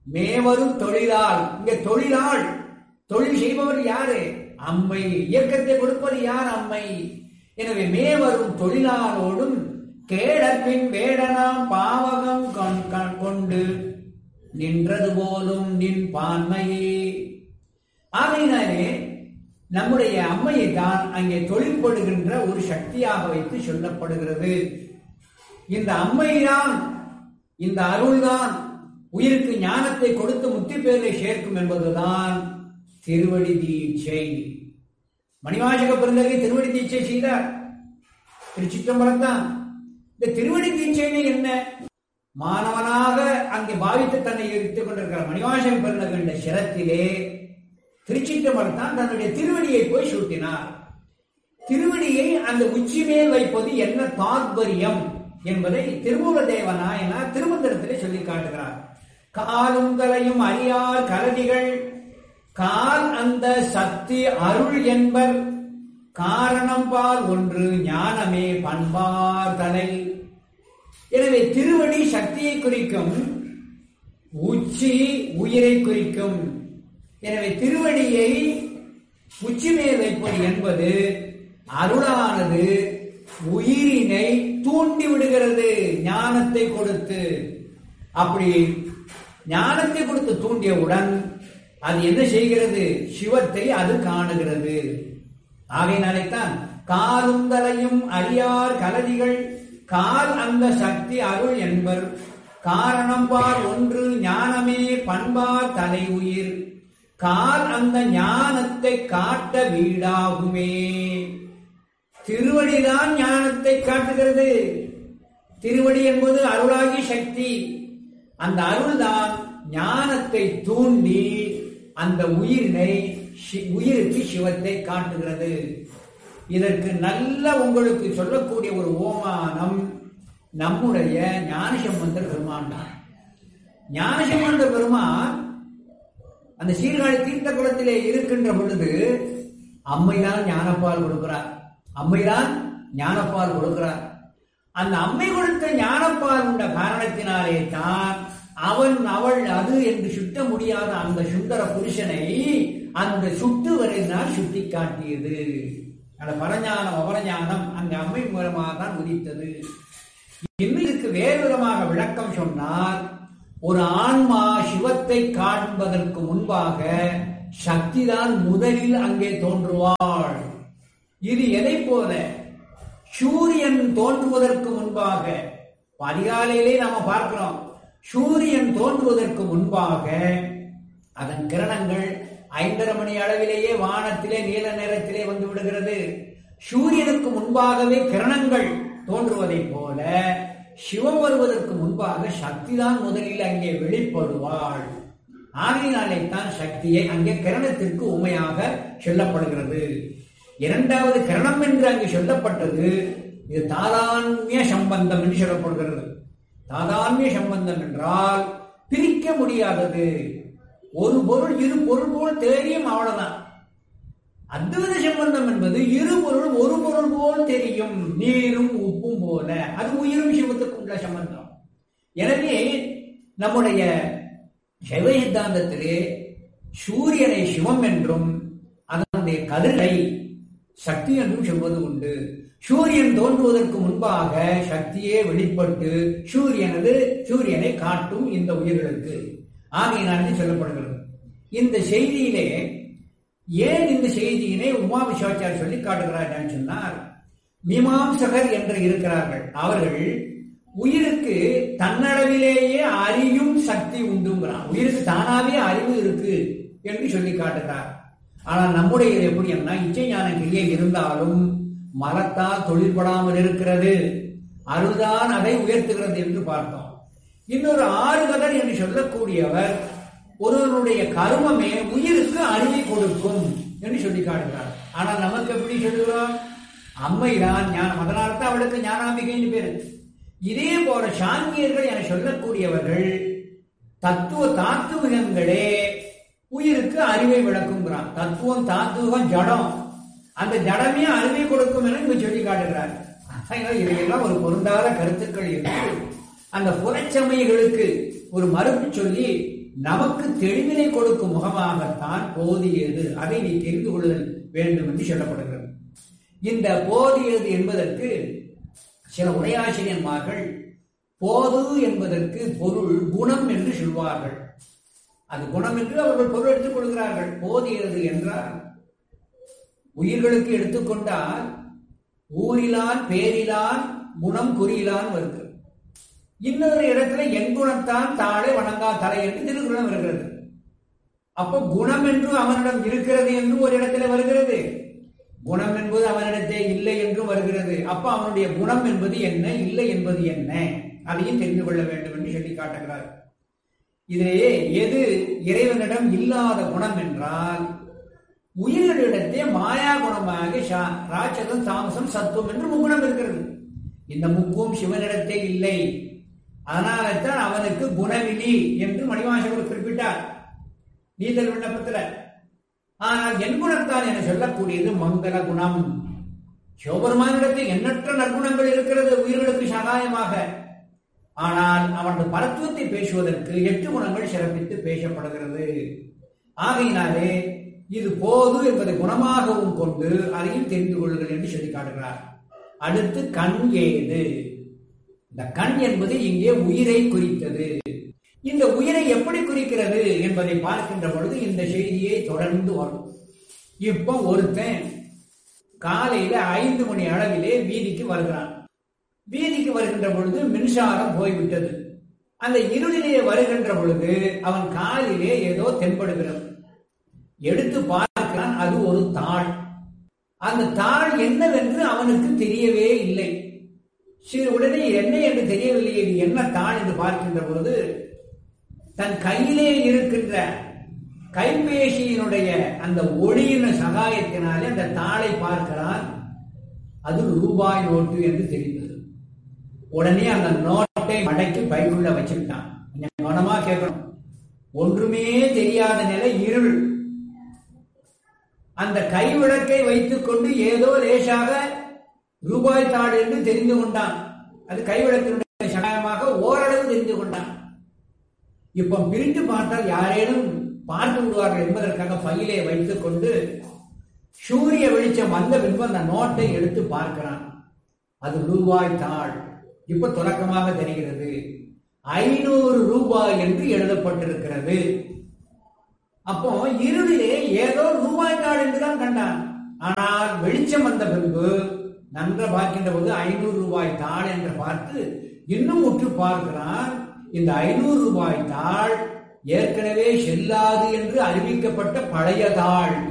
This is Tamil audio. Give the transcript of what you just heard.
மேவரும் தொழிலால் இங்க தொழிலாள் தொழில் செய்பவர் யாரு அம்மை இயக்கத்தை கொடுப்பது யார் அம்மை எனவே மேவரும் தொழிலாளோடும் கேடப்பின் வேடனாம் பாவகம் கொண்- கொண்- கொண்டு நின்றது போலும் நின் பான்மையே ஆகையினாலே நம்முடைய அம்மையை தான் அங்கே தொழில்படுகின்ற ஒரு சக்தியாக வைத்து சொல்லப்படுகிறது இந்த அம்மைதான் இந்த அருள்தான் உயிருக்கு ஞானத்தை கொடுத்து முத்தி பேரை சேர்க்கும் என்பதுதான் திருவடி தீட்சை மணிவாசக பிறந்தகை திருவடி தீட்சை செய்தார் திருச்சிற்றம்பலம் தான் இந்த திருவடி தீட்சைன்னு என்ன மாணவனாக அங்கே பாவித்து தன்னை இருத்துக் கொண்டிருக்கிறார் மணிவாசக பிறந்தகண்ட சிரத்திலே திருச்சிற்றம்பலம் தான் தன்னுடைய திருவடியை போய் சூட்டினார் திருவடியை அந்த உச்சி மேல் வைப்பது என்ன தாத்பரியம் என்பதை திருமூல தேவ நாயனார் திருமந்திரத்திலே சொல்லி காட்டுகிறார் காலும் தலையும் அறியார் கலதிகள் கால் அந்த சக்தி அருள் என்பர் காரணம் பால் ஒன்று ஞானமே பண்பார் தலை எனவே திருவடி சக்தியை குறிக்கும் உச்சி உயிரை குறிக்கும் எனவே திருவடியை உச்சி மேல் வைப்பது என்பது அருளானது உயிரினை தூண்டி விடுகிறது ஞானத்தை கொடுத்து அப்படி ஞானத்தை கொடுத்து தூண்டியவுடன் அது என்ன செய்கிறது சிவத்தை அது காணுகிறது ஆகையினாலேத்தான் காலும் தலையும் அறியார் கலதிகள் கால் அந்த சக்தி அருள் என்பர் காரணம் பார் ஒன்று ஞானமே பண்பார் தலை உயிர் கால் அந்த ஞானத்தை காட்ட வீடாகுமே திருவடிதான் ஞானத்தை காட்டுகிறது திருவடி என்பது அருளாகி சக்தி அந்த அருள்தான் ஞானத்தை தூண்டி அந்த உயிரினை சி- உயிருக்கு சிவத்தை காட்டுகிறது இதற்கு நல்ல உங்களுக்கு சொல்லக்கூடிய ஒரு ஓமானம் நம்முடைய ஞானசம்பந்தர் பெருமான் தான் ஞானசம்பந்தர் பெருமான் அந்த சீர்காழி தீர்த்த குளத்திலே இருக்கின்ற பொழுது அம்மைதான் ஞானப்பால் கொடுக்கிறார் அம்மைதான் ஞானப்பால் கொடுக்கிறார் அந்த அம்மை கொடுத்த ஞானப்பால் உண்ட காரணத்தினாலே தான் அவன் அவள் அது என்று சுட்ட முடியாத அந்த சுந்தர புருஷனை அந்த சுட்டு வரையினால் சுட்டி காட்டியது அந்த பரஞானம் அபரஞானம் அந்த அம்மை மூலமாக தான் உதித்தது இன்னும் இதுக்கு வேறு விதமாக விளக்கம் சொன்னால் ஒரு ஆன்மா சிவத்தை காண்பதற்கு முன்பாக சக்திதான் முதலில் அங்கே தோன்றுவாள் இது எதை போல சூரியன் தோன்றுவதற்கு முன்பாக அதிகாலையிலே நாம பார்க்கிறோம் சூரியன் தோன்றுவதற்கு முன்பாக அதன் கிரணங்கள் ஐந்தரை மணி அளவிலேயே வானத்திலே நீல நிறத்திலே வந்து விடுகிறது சூரியனுக்கு முன்பாகவே கிரணங்கள் தோன்றுவதைப் போல சிவம் வருவதற்கு முன்பாக சக்திதான் முதலில் அங்கே வெளிப்படுவாள் ஆகையினாலே தான் சக்தியை அங்கே கிரணத்திற்கு உண்மையாக சொல்லப்படுகிறது இரண்டாவது கிரணம் என்று அங்கு சொல்லப்பட்டது இது தாதான்மிய சம்பந்தம் என்று சொல்லப்படுகிறது தாதான்மிய சம்பந்தம் என்றால் பிரிக்க முடியாதது ஒரு பொருள் இரு பொருள் போல் தெரியும் அவ்வளவுதான் அத்வைத சம்பந்தம் என்பது இரு பொருள் ஒரு பொருள் போல் தெரியும் நீரும் உப்பும் போல அது உயிரும் சிவத்துக்கும் உள்ள சம்பந்தம் எனவே நம்முடைய சைவ சித்தாந்தத்திலே சூரியனை சிவம் என்றும் அதனுடைய கதிரை சக்தி என்றும் சொல்வது உண்டு சூரியன் தோன்றுவதற்கு முன்பாக சக்தியே வெளிப்பட்டு சூரியனது சூரியனை காட்டும் இந்த உயிர்களுக்கு ஆகையினாலே சொல்லப்படுகிறது இந்த செய்தியிலே ஏன் இந்த செய்தியினை உமா விஸ்வாச்சார் சொல்லி காட்டுகிறார் என்று சொன்னார் மீமாம்சகர் என்று இருக்கிறார்கள் அவர்கள் உயிருக்கு தன்னளவிலேயே அறியும் சக்தி உண்டுங்கிறான் உயிருக்கு தானாவே அறிவு இருக்கு என்று சொல்லி காட்டுகிறார் ஆனால் நம்முடைய இது எப்படி என்ன இச்சை ஞான கிரியை இருந்தாலும் மரத்தால் தொழில்படாமல் இருக்கிறது அருள்தான் அதை உயர்த்துகிறது என்று பார்த்தோம் இன்னொரு ஆறுகதர் என்று சொல்லக்கூடியவர் ஒருவனுடைய கருமமே உயிருக்கு அறிவை கொடுக்கும் என்று சொல்லி காட்டுகிறார் ஆனால் நமக்கு எப்படி சொல்லுகிறோம் அம்மைதான் ஞானம் அதனால தான் அவளுக்கு ஞானாம்பிகைன்னு பேரு இதே போல சாங்கியர்கள் என சொல்லக்கூடியவர்கள் தத்துவ தாத்துவிகங்களே உயிருக்கு அறிவை விளக்குங்கிறான் தத்துவம் தாத்துவம் ஜடம் அந்த ஜடமே அறிவை கொடுக்கும் என இங்க சொல்லி காட்டுகிறார் அதனால இவையெல்லாம் ஒரு பொருந்தாத கருத்துக்கள் இருக்கு அந்த புறச்சமயங்களுக்கு ஒரு மறுப்பு சொல்லி நமக்கு தெளிவினை கொடுக்கும் முகமாகத்தான் போதியது அதை நீ தெரிந்து கொள்ளுதல் வேண்டும் என்று சொல்லப்படுகிறது இந்த போதியது என்பதற்கு சில உரையாசிரியன்மார்கள் போது என்பதற்கு பொருள் குணம் என்று சொல்வார்கள் அது குணம் என்று அவர்கள் பொருள் எடுத்துக் கொள்கிறார்கள் போதியது என்றால் உயிர்களுக்கு எடுத்துக்கொண்டால் ஊரிலான் பேரிலான் குணம் குறியிலான் வருகிறது இன்னொரு இடத்துல என் குணத்தான் தாழை வணங்கா தலை என்று திருக்குறள் வருகிறது அப்போ குணம் என்று அவனிடம் இருக்கிறது என்று ஒரு இடத்துல வருகிறது குணம் என்பது அவனிடத்தே இல்லை என்றும் வருகிறது அப்ப அவனுடைய குணம் என்பது என்ன இல்லை என்பது என்ன அதையும் தெரிந்து கொள்ள வேண்டும் என்று சொல்லி காட்டுகிறார் இதிலே எது இறைவனிடம் இல்லாத குணம் என்றால் உயிர்களிடத்தே மாயா குணமாக ராட்சதம் தாமசம் சத்துவம் என்று முக்குணம் இருக்கிறது இந்த முக்கும் சிவனிடத்தே இல்லை அதனால்தான் அவனுக்கு குணவிலி என்று மணிவாசகர் குறிப்பிட்டார் நீதல் விண்ணப்பத்தில் ஆனால் என் குணத்தான் என சொல்லக்கூடியது மங்கள குணம் சிவபெருமானிடத்தில் எண்ணற்ற நற்குணங்கள் இருக்கிறது உயிர்களுக்கு சகாயமாக ஆனால் அவனது பரத்துவத்தை பேசுவதற்கு எட்டு குணங்கள் சிறப்பித்து பேசப்படுகிறது ஆகையினாலே இது போது என்பதை குணமாகவும் கொண்டு அதையும் தெரிந்து கொள்ளுங்கள் என்று சொல்லி காட்டுகிறார் அடுத்து கண் ஏது இந்த கண் என்பது இங்கே உயிரை குறித்தது இந்த உயிரை எப்படி குறிக்கிறது என்பதை பார்க்கின்ற பொழுது இந்த செய்தியை தொடர்ந்து வரும் இப்போ ஒருத்தன் காலையில ஐந்து மணி அளவிலே வீதிக்கு வருகிறான் வீதிக்கு வருகின்ற பொழுது மின்சாரம் போய்விட்டது அந்த இருளிலே வருகின்ற பொழுது அவன் காலிலே ஏதோ தென்படுகிறது எடுத்து பார்க்கிறான் அது ஒரு தாள் அந்த தாள் என்னவென்று அவனுக்கு தெரியவே இல்லை சிறு உடனே என்ன என்று தெரியவில்லை இது என்ன தாள் என்று பார்க்கின்ற பொழுது தன் கையிலே இருக்கின்ற கைபேசியினுடைய அந்த ஒளியின் சகாயத்தினாலே அந்த தாளை பார்க்கிறான் அது ரூபாய் நோட்டு என்று தெரிந்தது உடனே அந்த நோட்டை மடக்கி பைக்குள்ள வச்சுக்கிட்டான் கொஞ்சம் கவனமா கேட்கணும் ஒன்றுமே தெரியாத நிலை இருள் அந்த கைவிளக்கை வைத்துக் கொண்டு ஏதோ லேசாக ரூபாய் தாள் என்று தெரிந்து கொண்டான் அது கைவிளக்கினுடைய சகாயமாக ஓரளவு தெரிந்து கொண்டான் இப்ப பிரித்து பார்த்தால் யாரேனும் பார்த்து விடுவார்கள் என்பதற்காக பையிலே வைத்துக் கொண்டு சூரிய வெளிச்சம் வந்த பின்பு அந்த நோட்டை எடுத்து பார்க்கிறான் அது ரூபாய் தாள் இப்ப தொடக்கமாக தெரிகிறது ஐநூறு ரூபாய் என்று எழுதப்பட்டிருக்கிறது அப்போ இருளிலே ஏதோ ரூபாய் தாள் என்றுதான் கண்டான் ஆனால் வெளிச்சம் வந்த பின்பு நன்ற பார்க்கின்ற போது ஐநூறு ரூபாய் தாள் என்று பார்த்து இன்னும் உற்று பார்க்கிறான் இந்த ஐநூறு ரூபாய் தாள் ஏற்கனவே செல்லாது என்று அறிவிக்கப்பட்ட பழைய தாள்